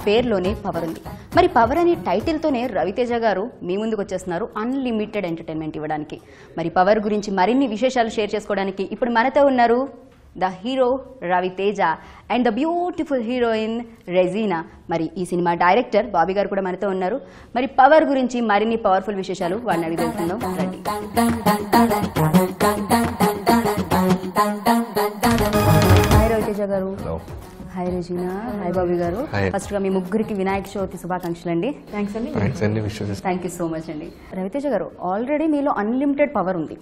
పేరులోనే పవర్ ఉంది మరి పవర్ అనే టైటిల్తోనే రవితేజ గారు మీ ముందుకు వచ్చేస్తున్నారు అన్లిమిటెడ్ ఎంటర్టైన్మెంట్ ఇవ్వడానికి మరి పవర్ గురించి మరిన్ని విశేషాలు షేర్ చేసుకోవడానికి ఇప్పుడు మనతో ఉన్నారు the hero Ravi Teja and the beautiful heroine Regina మరి ఈ సినిమా డైరెక్టర్ బాబీ గారు కూడా మనతో ఉన్నారు మరి పవర్ గురించి మరిన్ని పవర్ఫుల్ విశేషాలు వాళ్ళని అడిగి తెలుసుకుందాం రండి హాయ్ రవితేజ గారు hello hi Regina hi Bobby గారు Hi. ఫస్ట్ గా మీ ముగ్గురికి వినాయక చవితి శుభాకాంక్షలు అండి థ్యాంక్స్ అండి థ్యాంక్స్ అండి విషయం థ్యాంక్ యూ సో మచ్ అండి రవితేజ గారు ఆల్రెడీ మీలో అన్లిమిటెడ్ పవర్ ఉంది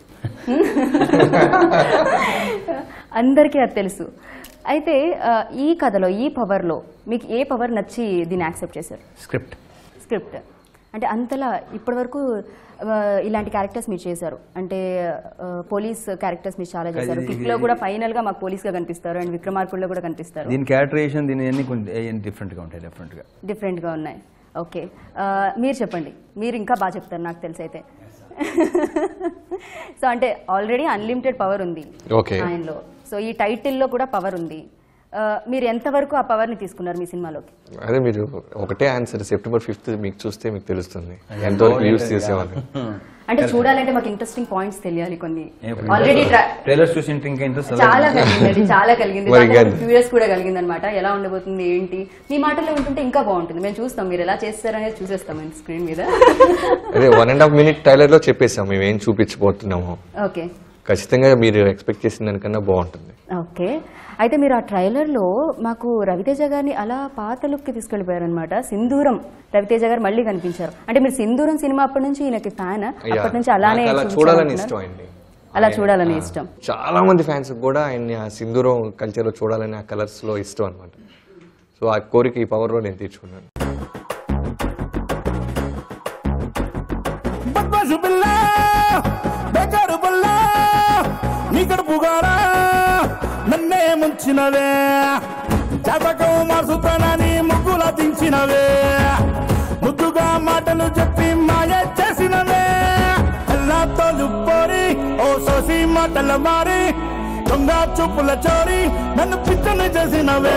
అందరికీ అది తెలుసు అయితే ఆ, ఈ కథలో ఈ పవర్లో మీకు ఏ పవర్ నచ్చి దీన్ని యాక్సెప్ట్ చేశారు స్క్రిప్ట్ స్క్రిప్ట్ అంటే అంతలా ఇప్పటివరకు ఆ, ఇలాంటి క్యారెక్టర్స్ మీరు చేశారు అంటే ఆ, పోలీస్ క్యారెక్టర్స్ మీరు చాలా చేశారు ఇది- కిక్ లో కూడా ఫైనల్ గా మాకు పోలీస్ గా కనిపిస్తారు అండ్ విక్రమార్కుల్లో కూడా కనిపిస్తారు దీని క్యారెక్టరేషన్ దీని అన్ని కొంచెం డిఫరెంట్గా ఉంటాయి డిఫరెంట్గా డిఫరెంట్ గా ఉన్నాయి ఓకే ఆ, మీరు చెప్పండి మీరు ఇంకా బాగా చెప్తారు నాకు తెలిసి అయితే సో అంటే ఆల్రెడీ అన్లిమిటెడ్ పవర్ ఉంది Okay. ఆయనలో సో ఈ టైటిల్లో కూడా పవర్ ఉంది ఆ, మీరు ఎంతవరకు ఆ పవర్ని తీసుకున్నారు మీ సినిమాలోకి అదే మీరు ఒకటే ఆన్సర్ సెప్టెంబర్ ఫిఫ్త్ మీకు చూస్తే మీకు తెలుస్తుంది ఎంతవరకు యూస్ చేసేవాళ్ళు అంటే చూడాలంటే మాకు ఇంట్రెస్టింగ్ పాయింట్స్ తెలియాలి కొన్ని ఆల్రెడీ ట్రైలర్స్ చూసి ఉంటే ఇంకా ఇంట్రెస్ట్ చాలా కలిగింది చాలా కలిగింది మరి ఇంకా- క్యూరియస్ కూడా కలిగింది అనమాట ఎలా ఉండబోతుంది ఏంటి మీ మాటల్లో ఉంటుంటే ఇంకా బాగుంటుంది మేము చూస్తాం మీరు ఎలా చేస్తారనేది చూసేస్తాం స్క్రీన్ మీద అదే one and half minute trailer లో చెప్పేసాం మేము ఏం చూపించబోతున్నాము ఓకే ఖచ్చితంగా మీరు ఎక్స్పెక్ట్ చేసిన దానికన్నా బాగుంటుంది ఓకే అయితే మీరు ఆ ట్రైలర్లో మాకు రవితేజ గారిని అలా పాత లుక్కి తీసుకెళ్ళిపోయారనమాట సింధూరం రవితేజ గారు మళ్ళీ కనిపించారు అంటే మీరు సింధూరం సినిమా అప్పటి నుంచి ఈయనకి ఫ్యాన్ అప్పటి నుంచి అలానే నాకు అలా చూపించాలనుకున్నారు? చూడాలని ఇష్టం అండి అలా చూడాలని ఇష్టం చాలా మంది ఫ్యాన్స్ కూడా ఆయన్ని ఆ సింధూరం కల్చర్ లో చూడాలని ఆ కలర్స్ లో ఇష్టం అనమాట సో ఆ కోరిక ఈ పవర్ లో నేను తీర్చుకున్నాను బద్మాషు పిల్ల బెగారు పిల్ల నీ కడుపుగారా నన్నే ముంచినవే జాతకం మార్చుతానని ముగ్గుల దించినవే ముద్దుగా మాటలు చెప్పి మాయ చేసినవే అల్లాతో లుప్పోరి ఓ సోసి మాటల మారి దొంగ చూపుల చోరి నన్ను పిచ్చని చేసినవే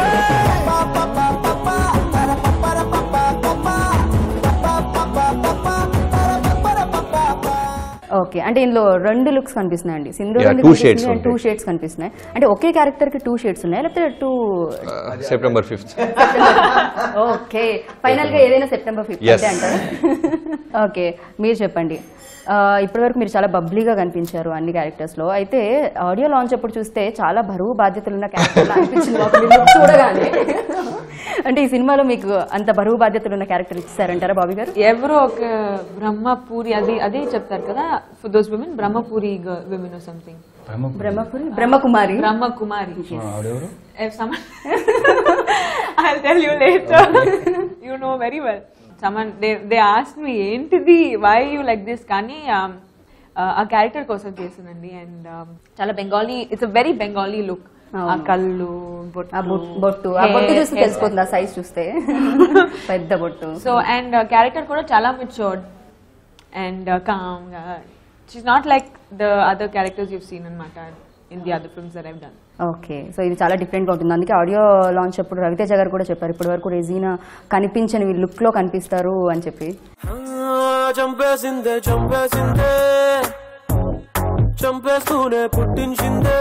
ఓకే అంటే ఇందులో రెండు లుక్స్ కనిపిస్తున్నాయండి సింధూరం Yeah, two shades టూ ఉంటాయి. షేడ్స్ కనిపిస్తున్నాయి అంటే ఒకే క్యారెక్టర్ కి టూ షేడ్స్ ఉన్నాయి లేకపోతే two September fifth okay final గా ఏదైనా సెప్టెంబర్ ఫిఫ్త్ Yes. అంటే అంటారు ఓకే మీరు చెప్పండి ఆ, ఇప్పటివరకు మీరు చాలా బబ్లీగా కనిపించారు అన్ని క్యారెక్టర్స్ లో అయితే ఆడియో లాంచ్ అప్పుడు చూస్తే చాలా బరువు బాధ్యతలు ఉన్న క్యారెక్టర్ అనిపించింది మాకు మీరు look చూడగానే అంటే ఈ సినిమాలో మీకు అంత బరువు బాధ్యతలు ఉన్న క్యారెక్టర్ ఇచ్చారంటారా బాబీ గారు ఎవరో ఒక బ్రహ్మపూరి అది అదే చెప్తారు కదా for those women Brahmapuri women something Brahmapuri Brahmakumari Brahmakumari ఆవిడెవరు If someone, I'll tell you later. you know very well. Someone they they asked me, "ఏంటిది? Why you like this?" కానీ um, uh, ఆ క్యారెక్టర్ కోసం చేసానండి అండ్ చాలా Bengali it's a very Bengali look ఆ అవును. కళ్ళు ఆ బొట్- బొట్టు ఆ బొట్టు చూస్తే తెలిసిపోతుంది ఆ సైజ్ చూస్తే పెద్ద బొట్టు సో అండ్ క్యారెక్టర్ కూడా చాలా mature and calm she's not like the other characters you've seen అనమాట in the other films that I've done okay so ఇది చాలా డిఫరెంట్ గా ఉంటుంది అందుకే ఆడియో లాంచ్ అప్పుడు రవితేజ గారు కూడా చెప్పారు ఇప్పటి వరకు రెజీనా కనిపించని లుక్ లో కనిపిస్తారు అని చెప్పి చంపేసిందే చంపేసిందే చంపేస్తూనే పుట్టించిందే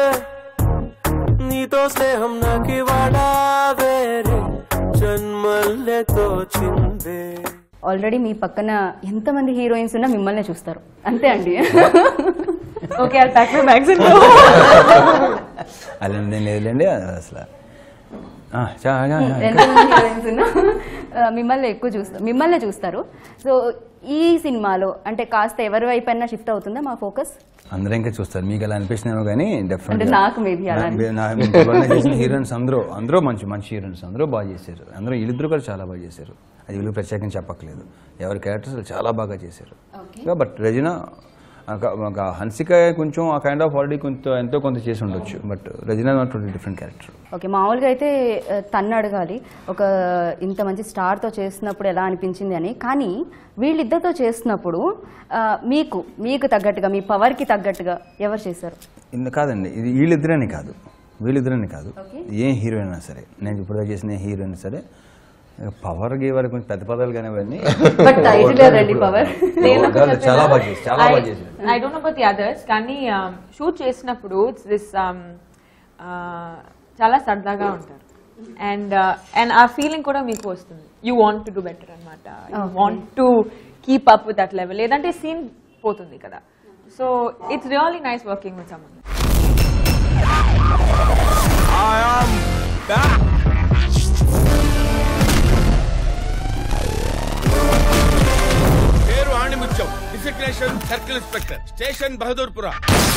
నీతో స్నేహం నాకి వాడా వేరే జన్మల్లే తోచిందే ఆల్రెడీ మీ పక్కన ఎంతమంది హీరోయిన్స్ ఉన్నా మిమ్మల్ని చూస్తారు అంతే అండి okay I pack my bags and అలా ఏం లేదులేండి అసలు ఆ, చా- చా- చా. ఎంతమంది హీరోయిన్స్ ఉన్నా ఆ, మిమ్మల్ని ఎక్కువ చూస్తారు మిమ్మల్నే చూస్తారు సో ఈ సినిమాలో అంటే కాస్త ఎవరి వైపు అయినా షిఫ్ట్ అవుతుందా మా ఫోకస్ అందరూ ఇంకా చూస్తారు మీకు అలా అనిపిస్తున్నామో కానీ డెఫినెట్ అంటే నాకు maybe అలా చేసిన హీరోయిన్స్ అందరూ అందరూ మంచి మంచి హీరోయిన్స్ అందరూ బాగా చేశారు అందరూ వీళ్ళిద్దరు కూడా చాలా బాగా చేశారు అది వీళ్ళు ప్రత్యేకంగా చెప్పక్కలేదు ఎవరి క్యారెక్టర్స్ చాలా బాగా చేశారు బట్ రజన ఒక- ఒక హన్సిక కొంచెం ఆ కైండ్ ఆఫ్ ఆల్రెడీ కొంత ఎంతో కొంత చేసి ఉండొచ్చు బట్ రజన నాట్ డిఫరెంట్ క్యారెక్టర్ ఓకే మామూలుగా అయితే ఆ, తన్ను అడగాలి ఒక ఇంత మంచి స్టార్తో చేస్తున్నప్పుడు ఎలా అనిపించింది అని కానీ వీళ్ళిద్దరితో చేస్తున్నప్పుడు ఆ, మీకు మీకు తగ్గట్టుగా మీ పవర్కి తగ్గట్టుగా ఎవరు చేశారు ఇంత కాదండి ఇది వీళ్ళిద్దరని కాదు వీళ్ళిద్దరని కాదు Okay. ఏ హీరోయిన్ అయినా సరే నేను ఇప్పుడు చేసిన ఏ హీరోయిన్ సరే పవర్ గీవర్ కొంచెం పెద్ద పదాలు కానీ అవన్నీ బట్ టైటిల్ రండి పవర్ వాళ్ళు చాలా బాగా చేసి చాలా బాగా చేశారు I don't know about the others కానీ షూట్ చేసినప్పుడు ఇట్స్ దిస్ చాలా సరదాగా ఉంటారు అండ్ అండ్ ఆ ఫీలింగ్ కూడా మీకు వస్తుంది you want to do better అనమాట you want to keep up with that level లేదంటే సీన్ పోతుంది కదా so it's really nice working with సమ్మన్ పేరు ఆణిముత్యం designation circle inspector station Bahadurpura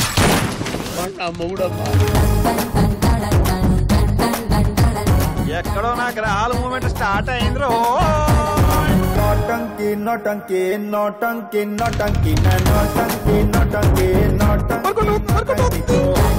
ఎక్కడో నాకు ఆల్ మూమెంట్ స్టార్ట్ అయింది రో నోటంకి నోటంకి నోటంకి నోటంకి నోటంకి నోటంకి నోటంకి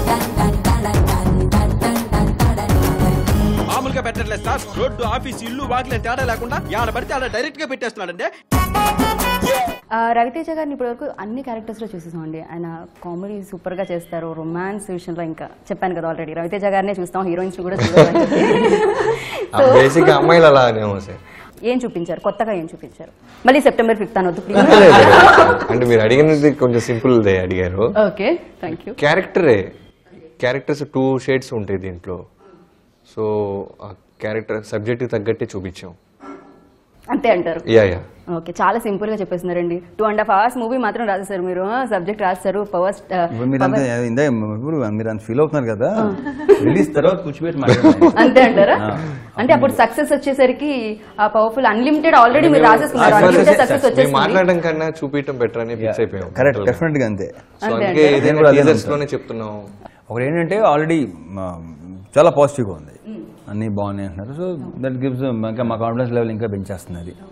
మామూలుగా పెట్టట్లేదు సార్ రోడ్డు ఆఫీస్ ఇల్లు వాకిలే తేడా లేకుండా ఆడ పడితే ఆడ డైరెక్ట్ గా పెట్టేస్తున్నాడండి ఆ, రవితేజ గారిని ఇప్పటివరకు అన్ని క్యారెక్టర్స్ లో చూసేసామండి ఆయన కామెడీ సూపర్ గా చేస్తారు రొమాన్స్ విషయంలో ఇంకా చెప్పాను కదా ఆల్రెడీ రవితేజ గారినే చూస్తాం హీరోయిన్స్ కూడా చూడాలని సో బేసిక్ అమ్మాయిలు అలా అనేమో సార్ ఏం చూపించారు కొత్తగా ఏం చూపించారు మళ్ళీ సెప్టెంబర్ ఫిఫ్త్ అనొద్దు ప్లీజ్ అంటే మీరు అడిగినది కొంచెం సింపుల్ దే అడిగారు ఓకే థ్యాంక్ యూ క్యారెక్టరే క్యారెక్టర్స్ టూ షేడ్స్ ఉంటాయి దీంట్లో సో ఆ క్యారెక్టర్ సబ్జెక్ట్ తగ్గట్టే చూపించాం అంతే అంటారు యా యా ఓకే చాలా సింపుల్ గా చెప్పేస్తున్నారండి two and half hours movie మాత్రం రాసేసారు మీరు సబ్జెక్ట్ రాస్తారు పవర్ ఇప్పుడు మీరు అంత ఇందా ఇప్పుడు మీరు అంత ఫీల్ అవుతున్నారు కదా రిలీజ్ తర్వాత కూర్చోబెట్టి మాట్లాడండి అంతే అంటారా ఆ. అంటే అప్పుడు సక్సెస్ వచ్చేసరికి ఆ పవర్ఫుల్ అన్లిమిటెడ్ ఆల్రెడీ మీరు రాసేసుకున్నారు ఆ, అన్లిమిటెడ్ success, సక్సెస్ మేము వచ్చేసింది మాట్లాడడం కన్నా చూపించడం బెటర్ అని ఫిక్స్ అయిపోయాం కరెక్ట్ డెఫినెట్ గా అంతే సో అంతే అందుకే అంటారా? నేను ఏదైనా కూడా అదే టీజర్స్ నమ్ముతాను. లోనే చెప్తున్నాం ఒకటి ఏంటంటే ఆల్రెడీ చాలా పాజిటివ్గా ఉంది అన్నీ బాగున్నాయి అంటున్నారు సో దట్ గివ్స్ ఇంకా మా కాన్ఫిడెన్స్ లెవెల్ ఇంకా పెంచేస్తుంది అది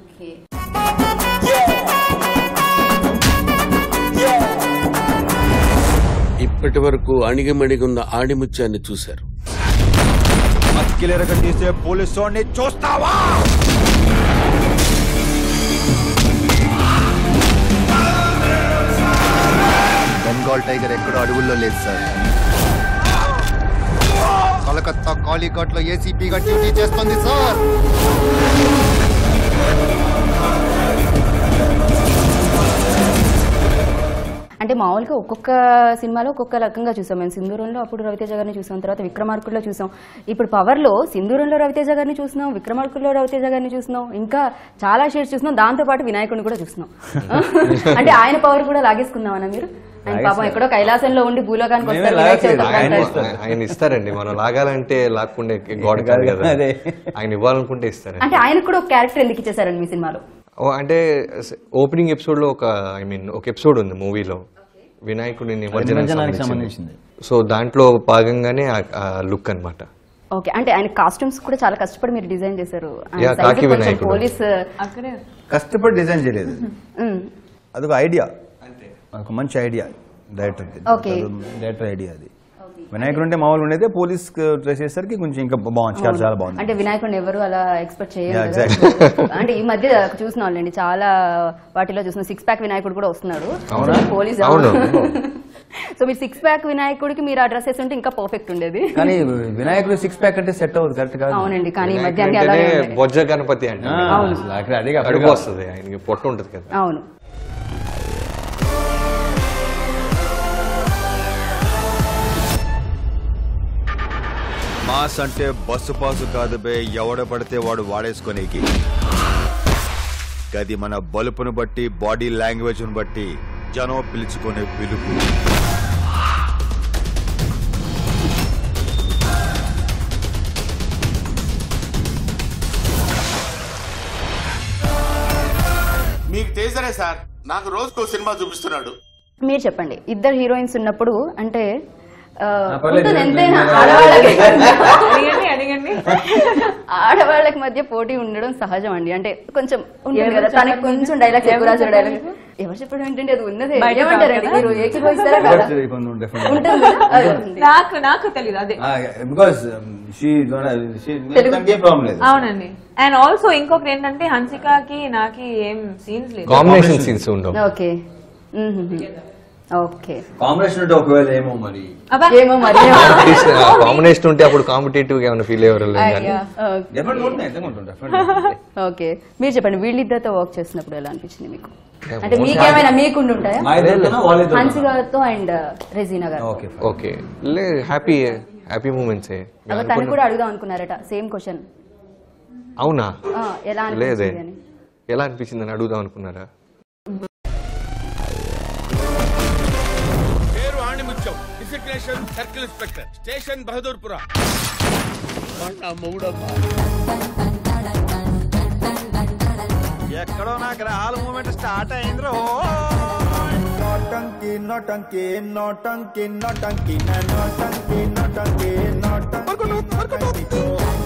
ఇప్పటి వరకు అణిగిమణిగున్న ఆణిముత్యాన్ని చూశారు మస్కిలేరగా తీసే పోలీస్ వాడిని చూస్తావా బెంగాల్ టైగర్ ఎక్కడో అడవుల్లో లేదు సార్ కలకత్తా కాళీఘాట్ లో ఏసీపీగా డ్యూటీ చేస్తుంది సార్ అంటే మామూలుగా ఒక్కొక్క సినిమాలో ఒక్కొక్క రకంగా చూసాం మేము సింధూరంలో అప్పుడు రవితేజ గారిని చూసాం తర్వాత విక్రమార్కుల్లో చూసాం ఇప్పుడు పవర్లో సింధూరంలో రవితేజ గారిని చూసినాం విక్రమార్కుల్లో రవితేజ గారిని చూసినాం ఇంకా చాలా షేడ్స్ చూసినాం దాంతో పాటు వినాయకుడిని కూడా చూసినాం అంటే ఆయన పవర్ కూడా లాగేసుకుందామన్నా మీరు ఆయన పాపం ఎక్కడో కైలాసంలో ఉండి భూలోకానికి మేమే వస్తారు వినాయక చవితి లాగేసేది. అప్పుడు ఆయన అంటారు. ఆయన ఇస్తారండి మనం లాగాలంటే లాక్కుండే గాడ్ కాదు కదా అదే. ఆయన ఇవ్వాలనుకుంటే ఇస్తారండి అంటే ఆయనకు కూడా ఒక క్యారెక్టర్ ఎందుకు ఇచ్చేసారండి మీ సినిమాలో ఓ, అంటే ఓపెనింగ్ ఎపిసోడ్ లో ఒక ఐ మీన్ ఒక ఎపిసోడ్ ఉంది మూవీలో వినాయకుడి నిమజ్జనానికి నిమజ్జనానికి సంబంధించింది. సంబంధించింది సో దాంట్లో భాగంగానే ఆ లుక్ అన్నమాట ఓకే అంటే ఆయన కాస్ట్యూమ్స్ కూడా చాలా కష్టపడి మీరు డిజైన్ చేశారు ఆయన యా, size కాకి కొంచెం వినాయకుడు. పోలీస్ అక్కడే కష్టపడి డిజైన్ చేయలేదు ఉమ్, అదొక ఐడియా ఒక మంచి idea director Okay. Director idea అది వినాయకుడు అంటే మామూలుగా ఉండేది పోలీస్ డ్రెస్ చేసరికి కొంచెం ఇంకా బాగుంది చాలా చాలా బాగుంది అంటే వినాయకుడిని ఎవరు అలా ఎక్స్పెక్ట్ Yeah, చేయరు exactly. కదా. అంటే ఈ మధ్య చూసిన వాళ్ళండి చాలా వాటిలో చూసిన సిక్స్ ప్యాక్ వినాయకుడు కూడా వస్తున్నాడు అవునా? పోలీస్ అవును. సో మీరు సిక్స్ ప్యాక్ వినాయకుడికి మీరు ఆ డ్రెస్ వేస్తుంటే ఇంకా పర్ఫెక్ట్ ఉండేది కానీ వినాయకుడు సిక్స్ ప్యాక్ అంటే సెట్ అవ్వదు కరెక్ట్ కాదు అవునండి కానీ ఈ మధ్య వినాయకుడు అన్ని అలాగే అంటేనే ఉన్నాయి. బొజ్జ గణపతి అంటే ఆ, అసలు అక్కడ అదే కడుపు అప్పుడు వస్తుంది ఆయనకి పొట్ట ఉంటుంది కదా అవును మాస్ అంటే బస్సు పాసు కాదు బే ఎవడ పడితే వాడు వాడేసుకునేకి గది మన బలుపును బట్టి బాడీ లాంగ్వేజ్ బట్టి జనం పిలుచుకునే పిలుపు మీకు తేజరే సార్ నాకు రోజుకో సినిమా చూపిస్తున్నాడు మీరు చెప్పండి ఇద్దరు హీరోయిన్స్ ఉన్నప్పుడు అంటే ఆ, పర్లేదు. ఉంటుంది ఎంతైనా మీరు- ఆడవాళ్ళకి అడిగండి అడిగండి ఆడవాళ్ళకి మధ్య పోటీ ఉండడం సహజం అండి అంటే కొంచెం ఉంటుంది ఎవరు కదా తనకి చెప్పండి? కొంచెం డైలాగ్స్ ఎక్కువ ఎవరు రాసిన చెప్పండి? డైలాగ్ ఎవరు చెప్పడం ఏంటంటే అది ఉన్నదే బయట ఏమంటారండి కాదు మీరు కదా? ఏకీభవిస్తారా కదా కొంచెం different. ఉంటుంది కదా? అది ఉంది. నాకు నాకు తెలియదు అదే ఆ, because, um, she don't have- she- Telugu- దానికి ఏం ప్రాబ్లం లేదు అవునండి అండ్ ఆల్సో ఇంకొకటి ఏంటంటే హన్సికాకి నాకి ఏం సీన్స్ లేదు కాంబినేషన్ సీన్స్ ఉండవు ఓకే మ్మ్. ఓకే కాంబినేషన్ ఉంటే ఒకవేళ ఏమో మరి ఏమో మరి కాంబినేషన్ ఉంటే అప్పుడు కాంపిటేటివ్ గా ఏమైనా ఫీల్ అయ్యారు కానీ డెఫినెట్ ఉంటుంది ఎంత ఉంటుంది డెఫినెట్ ఓకే మీరు చెప్పండి వీళ్ళిద్దరితో వర్క్ చేసినప్పుడు ఎలా అనిపించింది మీకు Yeah, అంటే most మీకేమైనా మీకుండి ఉంటాయా మా ఇద్దరితోనా వాళ్ళిద్దరితోనా? హన్సి గారితో అండ్ రెజీనా గారు ఓకే ఓకే లే హ్యాపీ హ్యాపీ మూమెంట్స్ తను కూడా అడుగుదాం అనుకున్నారట సేమ్ క్వశ్చన్ అవునా ఎలా లేదే అనిపించింది అని ఎలా అనిపించింది అని అడుగుదాం అనుకున్నారా పేరు ఆణిముత్యం designation circle inspector station Bahadurpura ఎక్కడో నా గ్రహాల మూమెంట్ స్టార్ట్ అయిందిరో నోటంకి నోటంకి నోటంకి నోటంకి నా నోటంకి నోటంకి నోటంకి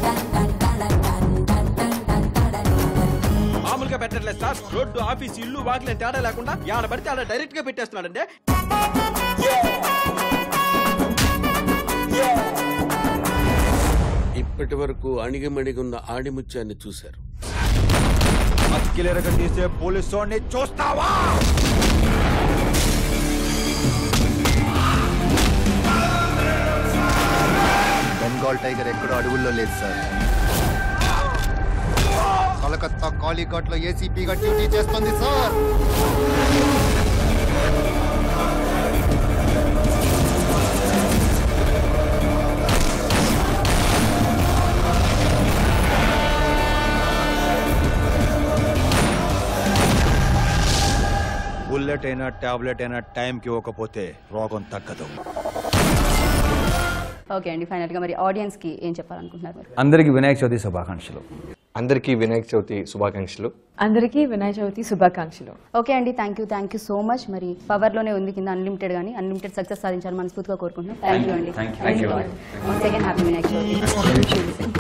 మామూలుగా పెట్టట్లేదు సార్ రోడ్డు ఆఫీస్ ఇల్లు వాకిలే తేడా లేకుండా ఆడ పడితే ఆడ డైరెక్ట్ గా పెట్టేస్తున్నాడంటే ఇప్పటి వరకు అణిగిమణిగున్న ఆణిముత్యాన్ని చూశారు అక్కిలేరగా తీసే పోలీసు వాడిని చూస్తావా బెంగాల్ టైగర్ ఎక్కడో అడవుల్లో లేదు సార్ కలకత్తా కాళీఘాట్ లో ఏసీపీగా డ్యూటీ చేస్తుంది సార్ బుల్లెట్ అయినా టాబ్లెట్ అయినా టైంకి ఇవ్వకపోతే రోగం తగ్గదు ఓకే అండి ఫైనల్ గా మరి ఆడియన్స్ కి ఏం చెప్పాలనుకుంటున్నారు మీరు అందరికి వినాయక చవితి శుభాకాంక్షలు అందరికీ వినాయక చవితి శుభాకాంక్షలు అందరికీ వినాయక చవితి శుభాకాంక్షలు ఓకే అండి thank you thank you so much మరి పవర్ లోనే ఉంది కింద అన్లిమిటెడ్ కానీ అన్లిమిటెడ్ సక్సెస్ సాధించాలని మనస్ఫూర్తిగా కోరుకుంటున్నాం థ్యాంక్ యూ అండి Thank you. Thank you. Second happy Vinayaka Chavithi